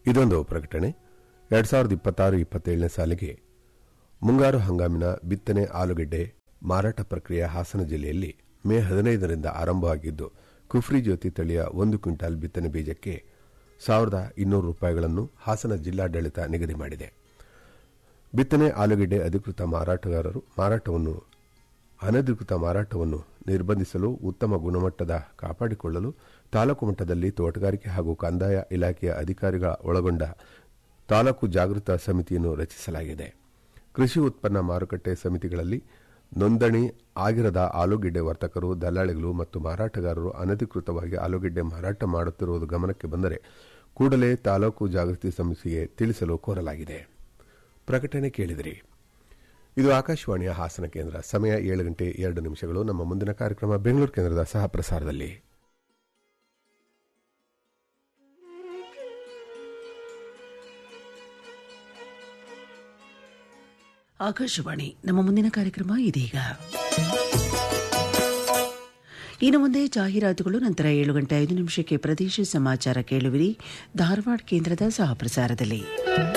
ಇದೊಂದು ಪ್ರಕಟಣೆ ಎರಡ್ ಸಾವಿರದ ಇಪ್ಪತ್ತಾರು ಇಪ್ಪತ್ತೇಳನೇ ಸಾಲಿಗೆ ಮುಂಗಾರು ಹಂಗಾಮಿನ ಬಿತ್ತನೆ ಆಲೂಗೆಡ್ಡೆ ಮಾರಾಟ ಪ್ರಕ್ರಿಯೆ ಹಾಸನ ಜಿಲ್ಲೆಯಲ್ಲಿ ಮೇ ಹದಿನೈದರಿಂದ ಆರಂಭವಾಗಿದ್ದು ಕುಫ್ರಿ ಜ್ಯೋತಿ ತಳಿಯ ಒಂದು ಕ್ವಿಂಟಾಲ್ ಬಿತ್ತನೆ ಬೀಜಕ್ಕೆ ಸಾವಿರದ ಇನ್ನೂರು ರೂಪಾಯಿಗಳನ್ನು ಹಾಸನ ಜಿಲ್ಲಾಡಳಿತ ನಿಗದಿ ಮಾಡಿದೆ ಬಿತ್ತನೆ ಆಲೂಗೆಡ್ಡೆ ಅಧಿಕೃತ ಮಾರಾಟಗಾರರು ಮಾರಾಟವನ್ನು ಅನಧಿಕೃತ ಮಾರಾಟವನ್ನು ನಿರ್ಬಂಧಿಸಲು ಉತ್ತಮ ಗುಣಮಟ್ಟದ ಕಾಪಾಡಿಕೊಳ್ಳಲು ತಾಲೂಕು ಮಟ್ಟದಲ್ಲಿ ತೋಟಗಾರಿಕೆ ಹಾಗೂ ಕಂದಾಯ ಇಲಾಖೆಯ ಅಧಿಕಾರಿಗಳ ಒಳಗೊಂಡ ತಾಲೂಕು ಜಾಗೃತ ಸಮಿತಿಯನ್ನು ರಚಿಸಲಾಗಿದೆ ಕೃಷಿ ಉತ್ಪನ್ನ ಮಾರುಕಟ್ಟೆ ಸಮಿತಿಗಳಲ್ಲಿ ನೋಂದಣಿ ಆಗಿರದ ಆಲೂಗೆಡ್ಡೆ ವರ್ತಕರು ದಲ್ಲಾಳಿಗಳು ಮತ್ತು ಮಾರಾಟಗಾರರು ಅನಧಿಕೃತವಾಗಿ ಆಲೂಗೆಡ್ಡೆ ಮಾರಾಟ ಮಾಡುತ್ತಿರುವುದು ಗಮನಕ್ಕೆ ಬಂದರೆ ಕೂಡಲೇ ತಾಲೂಕು ಜಾಗೃತಿ ಸಮಿತಿಗೆ ತಿಳಿಸಲು ಕೋರಲಾಗಿದೆ ಪ್ರಕಟಣೆ ಕೇಳಿದಿರಿ ಇದು ಆಕಾಶವಾಣಿಯ ಹಾಸನ ಕೇಂದ್ರ ಸಮಯ ಏಳು ಗಂಟೆ ಎರಡು ನಿಮಿಷಗಳು ನಮ್ಮ ಮುಂದಿನ ಕಾರ್ಯಕ್ರಮ ಬೆಂಗಳೂರು ಕೇಂದ್ರದ ಸಹ ಪ್ರಸಾರದಲ್ಲಿ ಆಕಾಶವಾಣಿ ನಮ್ಮ ಮುಂದಿನ ಕಾರ್ಯಕ್ರಮ ಇದೀಗ ಇನ್ನು ಮುಂದೆ ಜಾಹೀರಾತುಗಳು ನಂತರ ಏಳು ಗಂಟೆ ಐದು ನಿಮಿಷಕ್ಕೆ ಪ್ರದೇಶ ಸಮಾಚಾರ ಕೇಳುವಿರಿ ಧಾರವಾಡ ಕೇಂದ್ರದ ಸಹ ಪ್ರಸಾರದಲ್ಲಿ